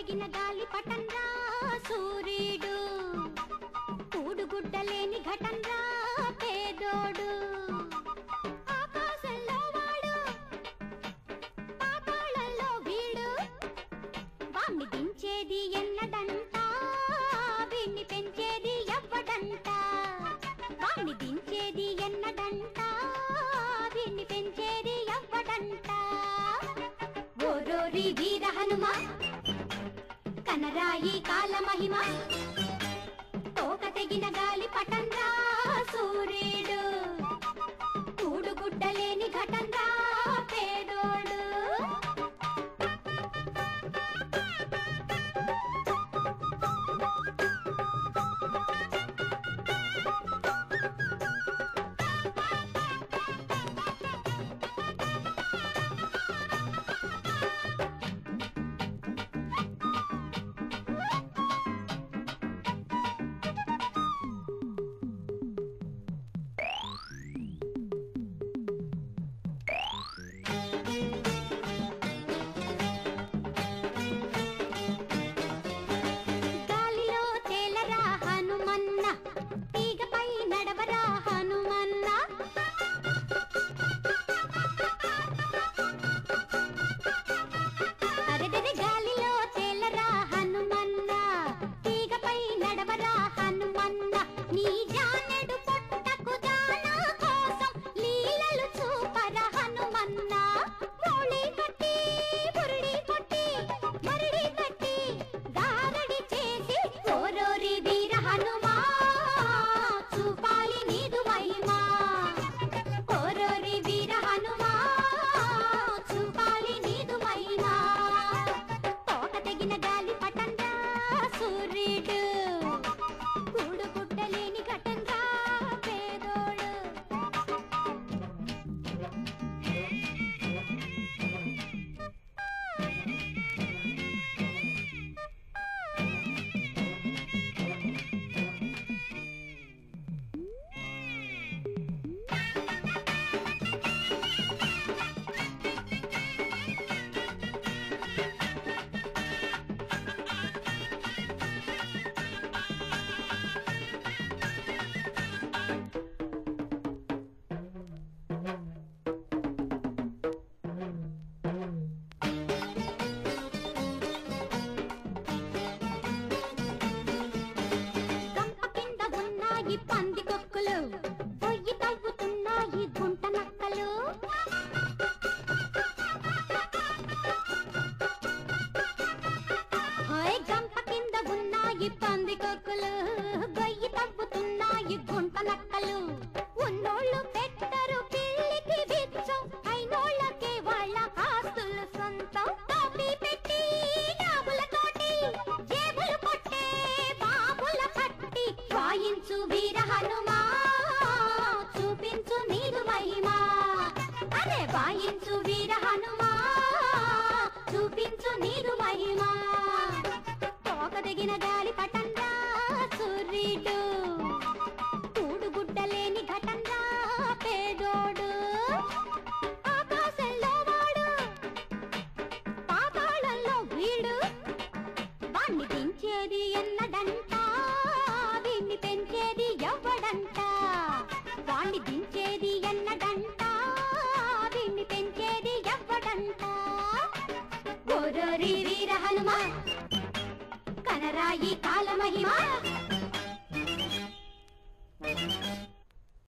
తెగిన గాలి పటంరా సూర్యుడు కూడుగుడ్డలేని ఘటంరా పేదోడు ఆకాశంలో వాడు పాతాళంలో వీడు వాణ్ణి దించేది ఎన్నడంట వీణ్ణి పెంచేది ఎవ్వడంట వాణ్ణి దించేది ఎన్నడంట వీణ్ణి పెంచేది ఎవ్వడంట ఓరోరి వీర హనుమ కనరాయి కాల మహిమ తోక తెగిన గాలి పటంరా సూర్యుడు కూడుగుడ్డలేని ఘటంరా పేదోడు గాలిలో తేలరా హనుమన్న తీగపై నడవరా హనుమన్న అరెదెరె గాలిలో తేలరా హనుమన్న తీగపై నడవరా హనుమన్న నీ జానెడు పొట్టకు దానా కోసం లీలలు చూపరా హనుమన్న మౌళి కట్టి బురుడి కొట్టి మరుడి కట్టి గారడి చేసి ఓరోరి వీర హనుమా చూపాలి నీదు మహిమా ఓరోరి వీర హనుమా చూపాలి నీదు మహిమా తోక తెగిన గాలి పటంగా సూర్యుడు కూడు గుడ్డలేని ఘటంగా పేదోడు గంప కింద ఉన్నాయి పంది కొక్కులు పొయ్యి తవ్వుతున్నాయి గుంట నక్కలు హాయ్ గంప కింద ఉన్నాయి పంది కొక్కులు గొయ్యి తవ్వుతున్నాయి గుంట నక్కలు ఉన్నోళ్ళు పెట్టరు పిల్లికి బిచ్చం అయినోళ్ళకే వాళ్ళ ఆస్తులు సొంతం టోపీ పెట్టి నాగులతోటి జేబులు కొట్టే బాబుల పట్టి వాయించు వీర హనుమా చూపించు నీదు మహిమా అరే వాయించు వీర హనుమా చూపించు నీదు మహిమా తోక దిగిన గాలి పటంగా సూర్యుడు కూడుగుడ్డలేని ఘటంగా పేదోడు ఆకాశంలో వాడు పాతాళంలో వీడు వాణ్ణి దించేది ఎన్నడంట వీణ్ణి పెంచేది ఎవ్వడంట వాణ్ణి దించేది ఎన్నడంట వీణ్ణి పెంచేది ఎవ్వడంట గోరోరి వీర హనుమ కనరాయి కాలమహిమ